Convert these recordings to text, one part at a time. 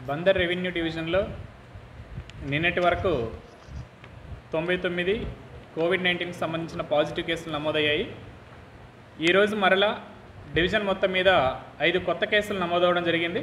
Bandar revenue డివిజన్లో నిన్నటి వరకు తొంభై తొమ్మిది కోవిడ్ నైన్టీన్కి సంబంధించిన పాజిటివ్ కేసులు నమోదయ్యాయి ఈరోజు మరలా డివిజన్ మొత్తం మీద ఐదు కొత్త కేసులు నమోదవడం జరిగింది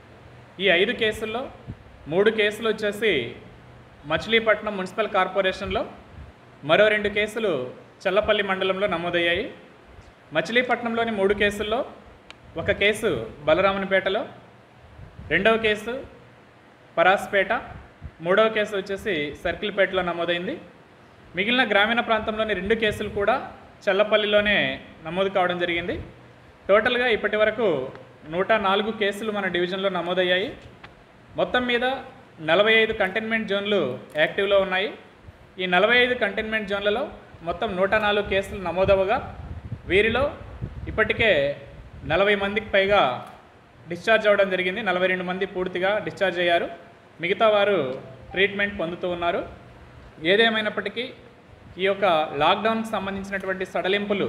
ఈ ఐదు కేసుల్లో మూడు కేసులు వచ్చేసి మచిలీపట్నం మున్సిపల్ కార్పొరేషన్లో మరో రెండు కేసులు చల్లపల్లి మండలంలో నమోదయ్యాయి మచిలీపట్నంలోని మూడు కేసుల్లో ఒక కేసు బలరామన్పేటలో రెండవ కేసు పరాస్పేట మూడవ కేసు వచ్చేసి సర్కిల్పేటలో నమోదైంది మిగిలిన గ్రామీణ ప్రాంతంలోని రెండు కేసులు కూడా చల్లపల్లిలోనే నమోదు కావడం జరిగింది టోటల్గా ఇప్పటి వరకు నూట నాలుగు కేసులు మన డివిజన్లో నమోదయ్యాయి మొత్తం మీద నలభై ఐదు కంటైన్మెంట్ జోన్లు యాక్టివ్లో ఉన్నాయి ఈ నలభై ఐదు కంటైన్మెంట్ జోన్లలో మొత్తం నూట నాలుగు కేసులు నమోదవగా వీరిలో ఇప్పటికే నలభై మందికి పైగా డిశ్చార్జ్ అవ్వడం జరిగింది నలభై రెండు మంది పూర్తిగా డిశ్చార్జ్ అయ్యారు మిగతా వారు ట్రీట్మెంట్ పొందుతూ ఉన్నారు ఏదేమైనప్పటికీ ఈ యొక్క లాక్డౌన్కి సంబంధించినటువంటి సడలింపులు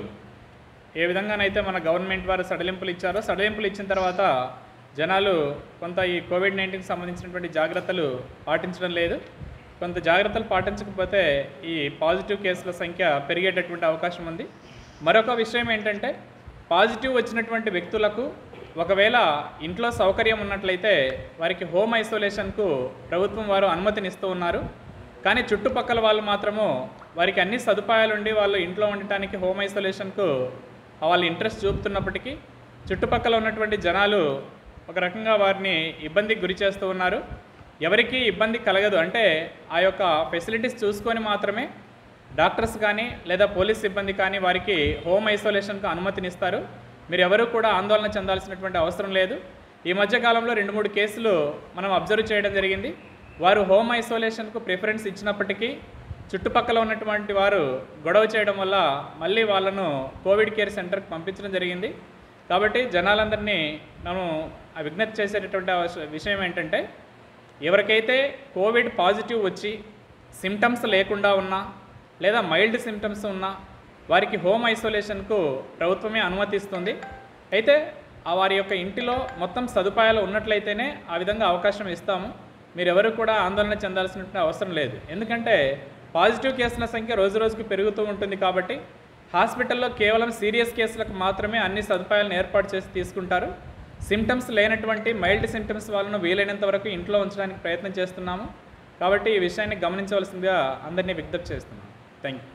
ఏ విధంగానైతే మన గవర్నమెంట్ వారు సడలింపులు ఇచ్చారో సడలింపులు ఇచ్చిన తర్వాత జనాలు కొంత ఈ కోవిడ్ నైన్టీన్కి సంబంధించినటువంటి జాగ్రత్తలు పాటించడం లేదు కొంత జాగ్రత్తలు పాటించకపోతే ఈ పాజిటివ్ కేసుల సంఖ్య పెరిగేటటువంటి అవకాశం ఉంది మరొక విషయం ఏంటంటే పాజిటివ్ వచ్చినటువంటి వ్యక్తులకు ఒకవేళ ఇంట్లో సౌకర్యం ఉన్నట్లయితే వారికి హోమ్ ఐసోలేషన్కు ప్రభుత్వం వారు అనుమతినిస్తూ ఉన్నారు కానీ చుట్టుపక్కల వాళ్ళు మాత్రము వారికి అన్ని సదుపాయాలు ఉండి వాళ్ళు ఇంట్లో ఉండటానికి హోమ్ ఐసోలేషన్కు వాళ్ళు ఇంట్రెస్ట్ చూపుతున్నప్పటికీ చుట్టుపక్కల ఉన్నటువంటి జనాలు ఒక రకంగా వారిని ఇబ్బందికి గురి చేస్తూ ఉన్నారు ఎవరికి ఇబ్బంది కలగదు అంటే ఆ యొక్క ఫెసిలిటీస్ చూసుకొని మాత్రమే డాక్టర్స్ కానీ లేదా పోలీస్ సిబ్బంది కానీ వారికి హోమ్ ఐసోలేషన్కు అనుమతినిస్తారు మీరు ఎవరు కూడా ఆందోళన చెందాల్సినటువంటి అవసరం లేదు ఈ మధ్య కాలంలో రెండు మూడు కేసులు మనం అబ్జర్వ్ చేయడం జరిగింది వారు హోమ్ ఐసోలేషన్కు ప్రిఫరెన్స్ ఇచ్చినప్పటికీ చుట్టుపక్కల ఉన్నటువంటి వారు గొడవ చేయడం వల్ల మళ్ళీ వాళ్ళను కోవిడ్ కేర్ సెంటర్కి పంపించడం జరిగింది కాబట్టి జనాలందరినీ మనం ఆ విజ్ఞప్తి చేసేటటువంటి అవస- విషయం ఏంటంటే ఎవరికైతే కోవిడ్ పాజిటివ్ వచ్చి సిమ్టమ్స్ లేకుండా ఉన్నా లేదా మైల్డ్ సిమ్టమ్స్ ఉన్నా వారికి హోమ్ ఐసోలేషన్కు ప్రభుత్వమే అనుమతిస్తుంది అయితే ఆ వారి యొక్క ఇంటిలో మొత్తం సదుపాయాలు ఉన్నట్లయితేనే ఆ విధంగా అవకాశం ఇస్తాము మీరు ఎవరు కూడా ఆందోళన చెందాల్సినటువంటి అవసరం లేదు ఎందుకంటే పాజిటివ్ కేసుల సంఖ్య రోజు రోజుకు పెరుగుతూ ఉంటుంది కాబట్టి హాస్పిటల్లో కేవలం సీరియస్ కేసులకు మాత్రమే అన్ని సదుపాయాలను ఏర్పాటు చేసి తీసుకుంటారు సిమ్టమ్స్ లేనటువంటి మైల్డ్ సిమ్టమ్స్ వాళ్ళను వీలైనంత వరకు ఇంట్లో ఉంచడానికి ప్రయత్నం చేస్తున్నాము కాబట్టి ఈ విషయాన్ని గమనించవలసిందిగా అందరినీ విజ్ఞప్తి చేస్తున్నాను థ్యాంక్ యూ